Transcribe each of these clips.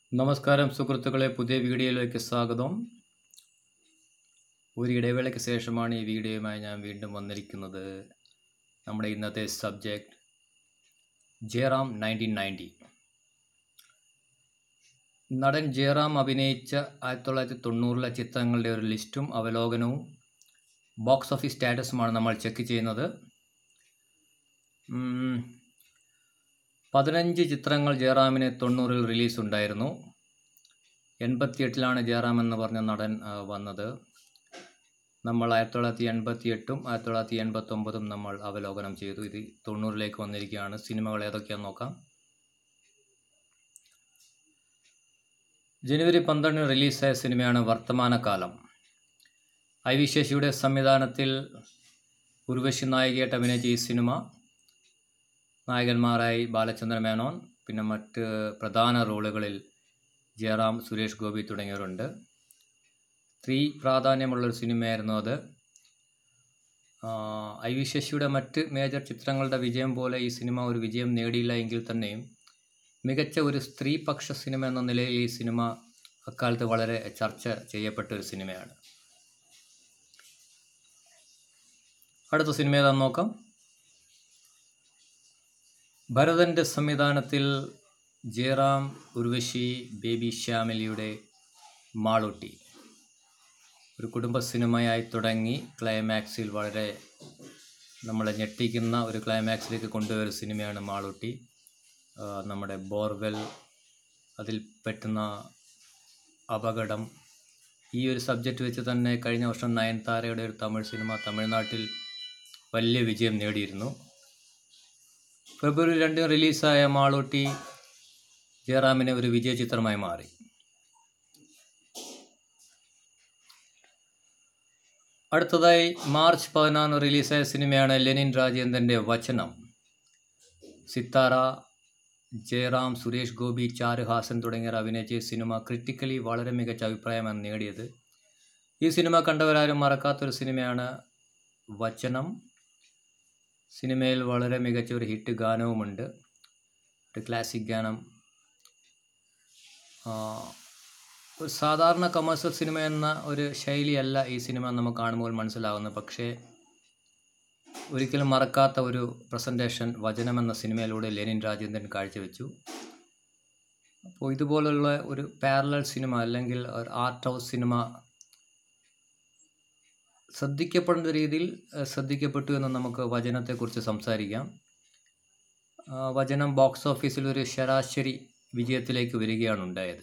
നമസ്കാരം സുഹൃത്തുക്കളെ പുതിയ വീഡിയോയിലേക്ക് സ്വാഗതം ഒരു ഇടവേളയ്ക്ക് ശേഷമാണ് ഈ വീഡിയോയുമായി ഞാൻ വീണ്ടും വന്നിരിക്കുന്നത് നമ്മുടെ ഇന്നത്തെ സബ്ജക്റ്റ് ജയറാം നയൻറ്റീൻ നയൻറ്റി നടൻ ജയറാം അഭിനയിച്ച ആയിരത്തി തൊള്ളായിരത്തി തൊണ്ണൂറിലെ ചിത്രങ്ങളുടെ ഒരു ലിസ്റ്റും അവലോകനവും ബോക്സ് ഓഫീസ് സ്റ്റാറ്റസുമാണ് നമ്മൾ ചെക്ക് ചെയ്യുന്നത് ഉം, പതിനഞ്ച് ചിത്രങ്ങൾ ജയറാമിന് തൊണ്ണൂറിൽ റിലീസ് ഉണ്ടായിരുന്നു എൺപത്തിയെട്ടിലാണ് ജയറാം എന്ന് പറഞ്ഞ നടൻ ആ, വന്നത് നമ്മൾ ആയിരത്തി തൊള്ളായിരത്തി എൺപത്തി എട്ടും ആയിരത്തി തൊള്ളായിരത്തി എൺപത്തൊമ്പതും നമ്മൾ അവലോകനം ചെയ്തു ഇത് തൊണ്ണൂറിലേക്ക് വന്നിരിക്കുകയാണ് സിനിമകൾ ഏതൊക്കെയാണെന്ന് നോക്കാം ജനുവരി പന്ത്രണ്ടിന് റിലീസായ സിനിമയാണ് വർത്തമാനകാലം ഐ വി ശശിയുടെ സംവിധാനത്തിൽ ഉർവശി നായികയായിട്ട് അഭിനയിച്ച ഈ സിനിമ നായകന്മാരായി ബാലചന്ദ്ര മേനോൻ പിന്നെ മറ്റ് പ്രധാന റോളുകളിൽ ജയറാം സുരേഷ് ഗോപി തുടങ്ങിയവരുണ്ട് സ്ത്രീ പ്രാധാന്യമുള്ളൊരു സിനിമയായിരുന്നു അത് ആ, ഐ വി ശശിയുടെ മറ്റ് മേജർ ചിത്രങ്ങളുടെ വിജയം പോലെ ഈ സിനിമ ഒരു വിജയം നേടിയില്ല എങ്കിൽ തന്നെയും മികച്ച ഒരു സ്ത്രീപക്ഷ സിനിമ എന്ന നിലയിൽ ഈ സിനിമ അക്കാലത്ത് വളരെ ചർച്ച ചെയ്യപ്പെട്ട ഒരു സിനിമയാണ് അടുത്ത സിനിമ ഏതാണെന്ന് നോക്കാം ഭരതൻ്റെ സംവിധാനത്തിൽ ജയറാം ഉർവശി ബേബി ശ്യാമിലിയുടെ മാളൂട്ടി ഒരു കുടുംബ സിനിമയായി തുടങ്ങി ക്ലൈമാക്സിൽ വളരെ നമ്മളെ ഞെട്ടിക്കുന്ന ഒരു ക്ലൈമാക്സിലേക്ക് കൊണ്ടുപോയ ഒരു സിനിമയാണ് മാളൂട്ടി ആ, നമ്മുടെ ബോർവെൽ അതിൽ പറ്റുന്ന അപകടം ഈ ഒരു സബ്ജക്റ്റ് വെച്ച് തന്നെ കഴിഞ്ഞ വർഷം നയൻതാരയുടെ ഒരു തമിഴ് സിനിമ തമിഴ്നാട്ടിൽ വലിയ വിജയം നേടിയിരുന്നു ഫെബ്രുവരി രണ്ടിന് റിലീസായ മാളൂട്ടി ജയറാമിന് ഒരു വിജയ ചിത്രമായി മാറി അടുത്തതായി മാർച്ച് പതിനാറിന് റിലീസായ സിനിമയാണ് ലെനിൻ രാജേന്ദ്രൻ്റെ വചനം സിത്താര ജയറാം സുരേഷ് ഗോപി ചാരുഹാസൻ തുടങ്ങിയവർ അഭിനയിച്ച ഈ സിനിമ ക്രിട്ടിക്കലി വളരെ മികച്ച അഭിപ്രായമാണ് നേടിയത് ഈ സിനിമ കണ്ടവരാരും മറക്കാത്തൊരു സിനിമയാണ് വചനം സിനിമയിൽ വളരെ മികച്ച ഒരു ഹിറ്റ് ഗാനവുമുണ്ട് ഒരു ക്ലാസിക് ഗാനം ആ, ഒരു സാധാരണ കമേഴ്സ്യൽ സിനിമ എന്ന ഒരു ശൈലിയല്ല ഈ സിനിമ നമുക്ക് കാണുമ്പോൾ മനസ്സിലാകുന്നത് പക്ഷേ ഒരിക്കലും മറക്കാത്ത ഒരു പ്രസൻറ്റേഷൻ വചനം എന്ന സിനിമയിലൂടെ ലെനിൻ രാജേന്ദ്രൻ കാഴ്ചവെച്ചു അപ്പോൾ ഇതുപോലുള്ള ഒരു പാരലൽ സിനിമ അല്ലെങ്കിൽ ഒരു ആർട്ട് ഹൗസ് സിനിമ ശ്രദ്ധിക്കപ്പെടുന്ന രീതിയിൽ ഏഹ്, ശ്രദ്ധിക്കപ്പെട്ടു എന്ന് നമുക്ക് വചനത്തെക്കുറിച്ച് സംസാരിക്കാം ആ, വചനം ബോക്സ് ഓഫീസിൽ ഒരു ശരാശരി വിജയത്തിലേക്ക് വരികയാണ് ഉണ്ടായത്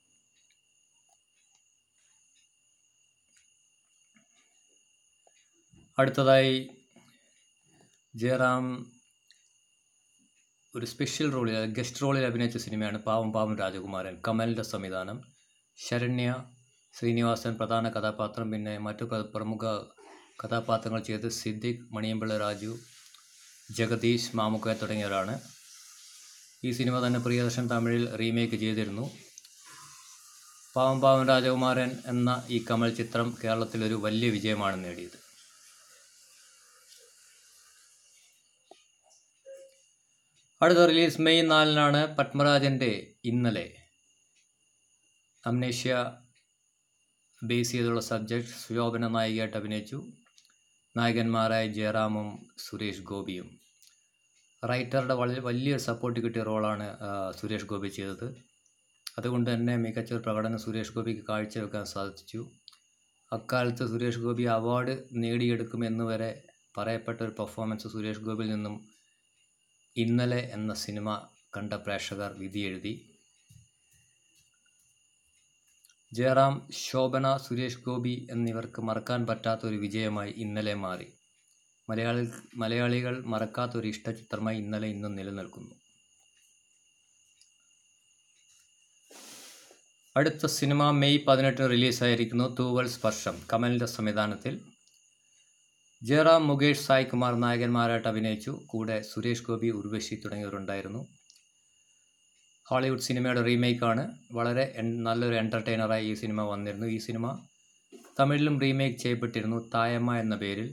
അടുത്തതായി ജയറാം ഒരു സ്പെഷ്യൽ റോളിൽ ഗസ്റ്റ് റോളിൽ അഭിനയിച്ച സിനിമയാണ് പാവം പാവം രാജകുമാരൻ കമലിൻ്റെ സംവിധാനം ശരണ്യ ശ്രീനിവാസൻ പ്രധാന കഥാപാത്രം പിന്നെ മറ്റു പ്ര- പ്രമുഖ കഥാപാത്രങ്ങൾ ചെയ്ത് സിദ്ദിഖ് മണിയമ്പിള്ള രാജു ജഗദീഷ് മാമുക്ക തുടങ്ങിയവരാണ് ഈ സിനിമ തന്നെ പ്രിയദർശൻ തമിഴിൽ റീമേക്ക് ചെയ്തിരുന്നു പാവം പാവം രാജകുമാരൻ എന്ന ഈ കമൽ ചിത്രം കേരളത്തിലൊരു വലിയ വിജയമാണ് നേടിയത് അടുത്ത റിലീസ് മെയ് നാലിനാണ് പത്മരാജൻ്റെ ഇന്നലെ അംനേഷ്യ ബേസ് ചെയ്തുള്ള സബ്ജക്റ്റ് സുയോഭന നായികയായിട്ട് അഭിനയിച്ചു നായകന്മാരായ ജയറാമും സുരേഷ് ഗോപിയും റൈറ്ററുടെ വളരെ വലിയൊരു സപ്പോർട്ട് കിട്ടിയ റോളാണ് ആ, സുരേഷ് ഗോപി ചെയ്തത് അതുകൊണ്ട് തന്നെ മികച്ച ഒരു പ്രകടനം സുരേഷ് ഗോപിക്ക് കാഴ്ചവെക്കാൻ സാധിച്ചു അക്കാലത്ത് സുരേഷ് ഗോപി അവാർഡ് നേടിയെടുക്കുമെന്ന് വരെ പറയപ്പെട്ട ഒരു പെർഫോമൻസ് സുരേഷ് ഗോപിയിൽ നിന്നും ഇന്നലെ എന്ന സിനിമ കണ്ട പ്രേക്ഷകർ വിധിയെഴുതി ജയറാം ശോഭന സുരേഷ് ഗോപി എന്നിവർക്ക് മറക്കാൻ പറ്റാത്ത ഒരു വിജയമായി ഇന്നലെ മാറി മലയാളി മലയാളികൾ മറക്കാത്ത ഒരു ഇഷ്ടചിത്രമായി ഇന്നലെ ഇന്നും നിലനിൽക്കുന്നു അടുത്ത സിനിമ മെയ് പതിനെട്ടിന് റിലീസായിരിക്കുന്നു തൂവൽ സ്പർശം കമലിൻ്റെ സംവിധാനത്തിൽ ജയറാം മുകേഷ് സായ് കുമാർ നായകന്മാരായിട്ട് അഭിനയിച്ചു കൂടെ സുരേഷ് ഗോപി ഉർവശി തുടങ്ങിയവരുണ്ടായിരുന്നു ഹോളിവുഡ് സിനിമയുടെ റീമേക്കാണ് വളരെ എൻ- നല്ലൊരു എൻ്റർടൈനറായി ഈ സിനിമ വന്നിരുന്നു ഈ സിനിമ തമിഴിലും റീമേക്ക് ചെയ്യപ്പെട്ടിരുന്നു തായമ്മ എന്ന പേരിൽ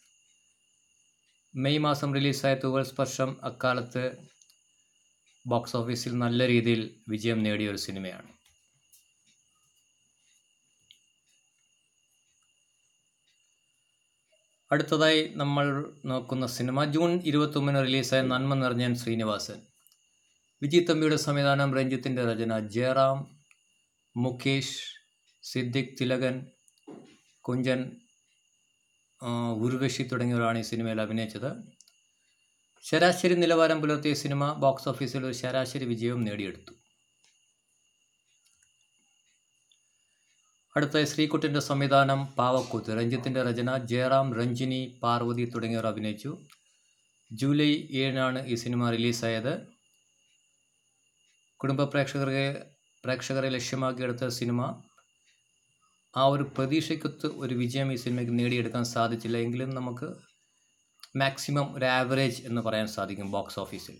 മെയ് മാസം റിലീസായ തൂവൽ സ്പർശം അക്കാലത്ത് ബോക്സ് ഓഫീസിൽ നല്ല രീതിയിൽ വിജയം നേടിയ ഒരു സിനിമയാണ് അടുത്തതായി നമ്മൾ നോക്കുന്ന സിനിമ ജൂൺ ഇരുപത്തൊമ്പതിന് റിലീസായ നന്മ നിറഞ്ഞൻ ശ്രീനിവാസൻ വിജയ് തമ്പിയുടെ സംവിധാനം രഞ്ജിത്തിൻ്റെ രചന ജയറാം മുകേഷ് സിദ്ദിഖ് തിലകൻ കുഞ്ചൻ ആ, ഉർവശി തുടങ്ങിയവരാണ് ഈ സിനിമയിൽ അഭിനയിച്ചത് ശരാശരി നിലവാരം പുലർത്തിയ സിനിമ ബോക്സ് ഓഫീസിൽ ഒരു ശരാശരി വിജയവും നേടിയെടുത്തു അടുത്ത ശ്രീകുട്ടിൻ്റെ സംവിധാനം പാവക്കൂത്ത് രഞ്ജിത്തിൻ്റെ രചന ജയറാം രഞ്ജിനി പാർവതി തുടങ്ങിയവർ അഭിനയിച്ചു ജൂലൈ ഏഴിനാണ് ഈ സിനിമ റിലീസായത് കുടുംബ പ്രേക്ഷകരെ പ്രേക്ഷകരെ ലക്ഷ്യമാക്കിയെടുത്ത സിനിമ ആ ഒരു പ്രതീക്ഷയ്ക്കൊത്ത് ഒരു വിജയം ഈ സിനിമയ്ക്ക് നേടിയെടുക്കാൻ സാധിച്ചില്ല എങ്കിലും നമുക്ക് മാക്സിമം ഒരു ആവറേജ് എന്ന് പറയാൻ സാധിക്കും ബോക്സ് ഓഫീസിൽ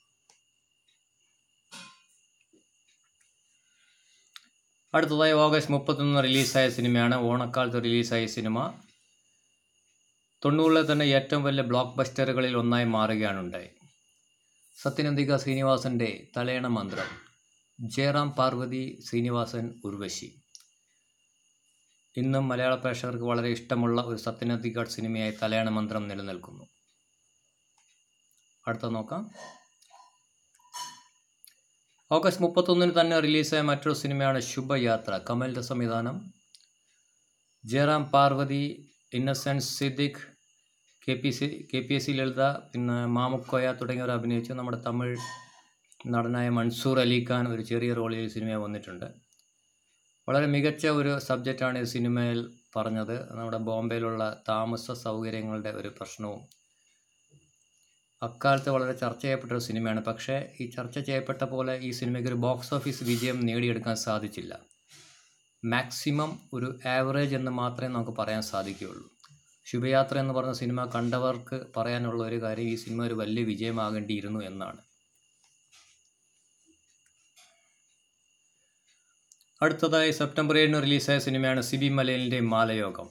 അടുത്തതായി ഓഗസ്റ്റ് മുപ്പത്തൊന്ന് റിലീസായ സിനിമയാണ് ഓണക്കാലത്ത് റിലീസായ സിനിമ തൊണ്ണൂറിലെ തന്നെ ഏറ്റവും വലിയ ബ്ലോക്ക് ബസ്റ്ററുകളിൽ ഒന്നായി മാറുകയാണ് ഉണ്ടായി സത്യനന്ദിക ശ്രീനിവാസൻ്റെ തലയണ മന്ത്രം ജയറാം പാർവതി ശ്രീനിവാസൻ ഉർവശി ഇന്നും മലയാള പ്രേക്ഷകർക്ക് വളരെ ഇഷ്ടമുള്ള ഒരു സത്യനന്ദിക സിനിമയായി തലയണ മന്ത്രം നിലനിൽക്കുന്നു അടുത്ത നോക്കാം ഓഗസ്റ്റ് മുപ്പത്തൊന്നിന് തന്നെ റിലീസായ മറ്റൊരു സിനിമയാണ് ശുഭയാത്ര കമലിൻ്റെ സംവിധാനം Jayaram Parvathy Innocent Siddique K P C K P S C Lalitha പിന്നെ മാമുക്കോയ തുടങ്ങിയവർ അഭിനയിച്ചു നമ്മുടെ തമിഴ് നടനായ മൻസൂർ അലി ഖാൻ ഒരു ചെറിയ റോളിൽ ഈ സിനിമ വന്നിട്ടുണ്ട് വളരെ മികച്ച ഒരു സബ്ജക്റ്റാണ് ഈ സിനിമയിൽ പറഞ്ഞത് നമ്മുടെ ബോംബെയിലുള്ള താമസ സൗകര്യങ്ങളുടെ ഒരു പ്രശ്നവും അക്കാലത്ത് വളരെ ചർച്ച ചെയ്യപ്പെട്ട ഒരു സിനിമയാണ് പക്ഷേ ഈ ചർച്ച ചെയ്യപ്പെട്ട പോലെ ഈ സിനിമയ്ക്ക് ഒരു ബോക്സ് ഓഫീസ് വിജയം നേടിയെടുക്കാൻ സാധിച്ചില്ല മാക്സിമം ഒരു ആവറേജ് എന്ന് മാത്രമേ നമുക്ക് പറയാൻ സാധിക്കുകയുള്ളൂ ശുഭയാത്ര എന്ന് പറഞ്ഞ സിനിമ കണ്ടവർക്ക് പറയാനുള്ള ഒരു കാര്യം ഈ സിനിമ ഒരു വലിയ വിജയമാകേണ്ടിയിരുന്നു എന്നാണ് അടുത്തതായി സെപ്റ്റംബർ ഏഴിന് റിലീസായ സിനിമയാണ് സിബി മലയലിൻ്റെ മാലയോഗം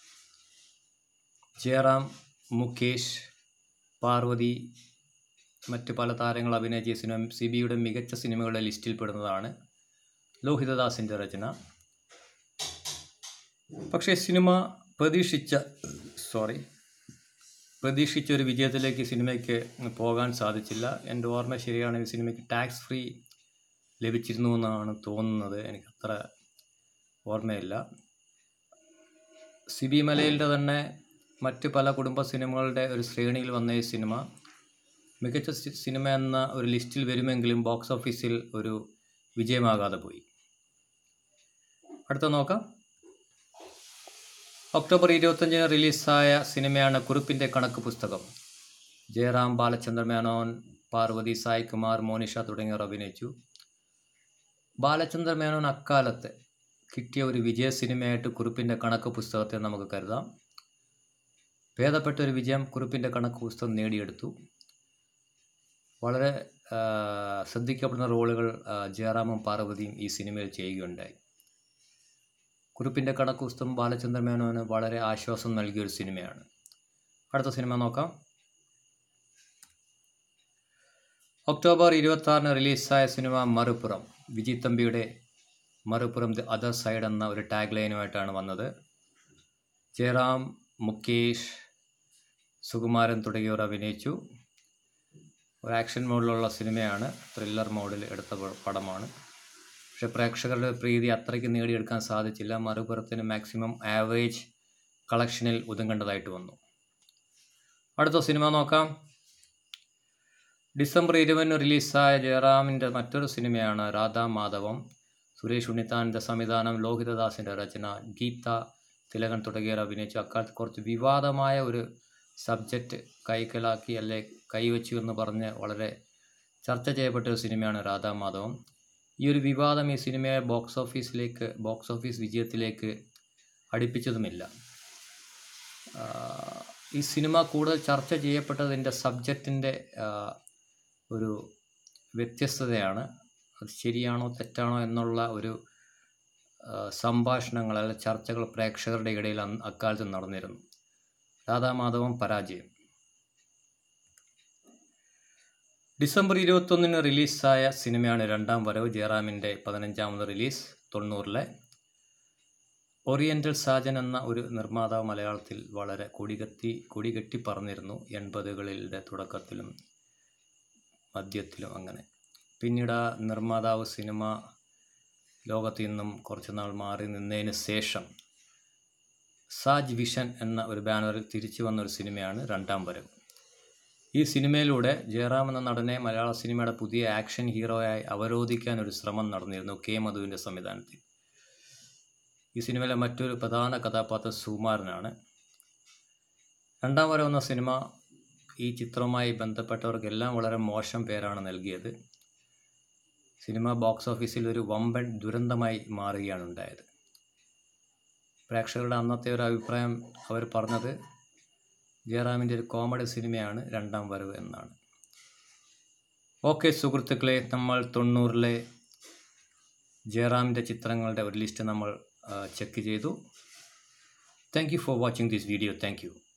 ജയറാം മുകേഷ് പാർവതി മറ്റ് പല താരങ്ങൾ അഭിനയിച്ച ഈ സിനിമ സിബിയുടെ മികച്ച സിനിമകളുടെ ലിസ്റ്റിൽ പെടുന്നതാണ് ലോഹിതദാസിൻ്റെ രചന പക്ഷേ സിനിമ പ്രതീക്ഷിച്ച സോറി പ്രതീക്ഷിച്ച ഒരു വിജയത്തിലേക്ക് സിനിമയ്ക്ക് പോകാൻ സാധിച്ചില്ല എൻ്റെ ഓർമ്മ ശരിയാണെങ്കിൽ സിനിമയ്ക്ക് ടാക്സ് ഫ്രീ ലഭിച്ചിരുന്നു എന്നാണ് തോന്നുന്നത് എനിക്ക് അത്ര ഓർമ്മയില്ല സിബി മലയിലെ തന്നെ മറ്റ് പല കുടുംബ സിനിമകളുടെ ഒരു ശ്രേണിയിൽ വന്ന ഈ സിനിമ മികച്ച സി- സിനിമ എന്ന ഒരു ലിസ്റ്റിൽ വരുമെങ്കിലും ബോക്സ് ഓഫീസിൽ ഒരു വിജയമാകാതെ പോയി അടുത്ത നോക്കാം ഒക്ടോബർ ഇരുപത്തഞ്ചിന് റിലീസായ സിനിമയാണ് കുറിപ്പിൻ്റെ കണക്ക് പുസ്തകം ജയറാം ബാലചന്ദ്ര മേനോൻ പാർവതി സായ് കുമാർ മോനിഷ തുടങ്ങിയവർ അഭിനയിച്ചു ബാലചന്ദ്ര മേനോൻ അക്കാലത്ത് കിട്ടിയ ഒരു വിജയ സിനിമയായിട്ട് കുറിപ്പിൻ്റെ കണക്ക് പുസ്തകത്തെ നമുക്ക് കരുതാം ഭേദപ്പെട്ട ഒരു വിജയം കുറിപ്പിൻ്റെ കണക്ക് പുസ്തകം നേടിയെടുത്തു വളരെ ആ, ശ്രദ്ധിക്കപ്പെടുന്ന റോളുകൾ ആ, ജയറാമും പാർവതിയും ഈ സിനിമയിൽ ചെയ്യുകയുണ്ടായി കുറിപ്പിൻ്റെ കണക്ക് പുസ്തകം ബാലചന്ദ്ര മേനോന് വളരെ ആശ്വാസം നൽകിയ ഒരു സിനിമയാണ് അടുത്ത സിനിമ നോക്കാം ഒക്ടോബർ ഇരുപത്തി ആറിന് റിലീസായ സിനിമ മറുപുറം വിജയ് തമ്പിയുടെ മറുപുറം ദി അതർ സൈഡ് എന്ന ഒരു ടാഗ് ലൈനുമായിട്ടാണ് വന്നത് ജയറാം മുകേഷ് സുകുമാരൻ തുടങ്ങിയവർ അഭിനയിച്ചു ഒരു ആക്ഷൻ മോഡിലുള്ള സിനിമയാണ് ത്രില്ലർ മോഡിൽ എടുത്ത പ- പടമാണ് പക്ഷെ പ്രേക്ഷകരുടെ പ്രീതി അത്രയ്ക്ക് നേടിയെടുക്കാൻ സാധിച്ചില്ല മറുപുറത്തിന് മാക്സിമം ആവറേജ് കളക്ഷനിൽ ഒതുങ്ങേണ്ടതായിട്ട് വന്നു അടുത്ത സിനിമ നോക്കാം ഡിസംബർ ഇരുപതിന് റിലീസായ ജയറാമിൻ്റെ മറ്റൊരു സിനിമയാണ് രാധാ മാധവം സുരേഷ് ഉണ്ണിത്താൻ്റെ സംവിധാനം ലോഹിതദാസിൻ്റെ രചന ഗീത തിലകൻ തുടങ്ങിയവർ അഭിനയിച്ചു അക്കാലത്ത് കുറച്ച് വിവാദമായ ഒരു സബ്ജക്റ്റ് കൈക്കലാക്കി അല്ലെ കൈവച്ചു എന്ന് പറഞ്ഞ് വളരെ ചർച്ച ചെയ്യപ്പെട്ട ഒരു സിനിമയാണ് രാധാ മാധവം ഈ ഒരു വിവാദം ഈ സിനിമയെ ബോക്സ് ഓഫീസിലേക്ക് ബോക്സ് ഓഫീസ് വിജയത്തിലേക്ക് അടുപ്പിച്ചതുമില്ല ആഹ് ഈ സിനിമ കൂടുതൽ ചർച്ച ചെയ്യപ്പെട്ടതിൻ്റെ സബ്ജക്റ്റിൻ്റെ ഒരു വ്യത്യസ്തതയാണ് അത് ശരിയാണോ തെറ്റാണോ എന്നുള്ള ഒരു ആഹ് സംഭാഷണങ്ങൾ അല്ലെങ്കിൽ ചർച്ചകൾ പ്രേക്ഷകരുടെ ഇടയിൽ അന്ന് അക്കാലത്ത് നടന്നിരുന്നു രാധാമാധവം പരാജയം ഡിസംബർ ഇരുപത്തൊന്നിന് റിലീസായ സിനിമയാണ് രണ്ടാം വരവ് ജയറാമിൻ്റെ പതിനഞ്ചാമത് റിലീസ് തൊണ്ണൂറിലെ ഓറിയൻ്റൽ സാജൻ എന്ന ഒരു നിർമ്മാതാവ് മലയാളത്തിൽ വളരെ കൊടികത്തി കൊടികെട്ടി പറഞ്ഞിരുന്നു എൺപതുകളിലെ തുടക്കത്തിലും മധ്യത്തിലും അങ്ങനെ പിന്നീട് ആ നിർമ്മാതാവ് സിനിമ ലോകത്തു നിന്നും കുറച്ച് നാൾ മാറി നിന്നതിന് ശേഷം സാജ് വിഷൻ എന്ന ഒരു ബാനറിൽ തിരിച്ചു വന്ന ഒരു സിനിമയാണ് രണ്ടാം വരവ് ഈ സിനിമയിലൂടെ ജയറാം എന്ന നടനെ മലയാള സിനിമയുടെ പുതിയ ആക്ഷൻ ഹീറോയായി അവരോധിക്കാൻ ഒരു ശ്രമം നടന്നിരുന്നു കെ മധുവിൻ്റെ സംവിധാനത്തിൽ ഈ സിനിമയിലെ മറ്റൊരു പ്രധാന കഥാപാത്രം സുകുമാരനാണ് രണ്ടാം വരവ് എന്ന സിനിമ ഈ ചിത്രവുമായി ബന്ധപ്പെട്ടവർക്കെല്ലാം വളരെ മോശം പേരാണ് നൽകിയത് സിനിമ ബോക്സ് ഓഫീസിൽ ഒരു വമ്പൻ ദുരന്തമായി മാറുകയാണ് ഉണ്ടായത് പ്രേക്ഷകരുടെ അന്നത്തെ ഒരു അഭിപ്രായം അവർ പറഞ്ഞത് ജയറാമിൻ്റെ ഒരു കോമഡി സിനിമയാണ് രണ്ടാം വരവ് എന്നാണ് ഓക്കെ സുഹൃത്തുക്കളെ നമ്മൾ തൊണ്ണൂറിലെ ജയറാമിൻ്റെ ചിത്രങ്ങളുടെ ഒരു ലിസ്റ്റ് നമ്മൾ ചെക്ക് ചെയ്തു thank you for watching this video thank U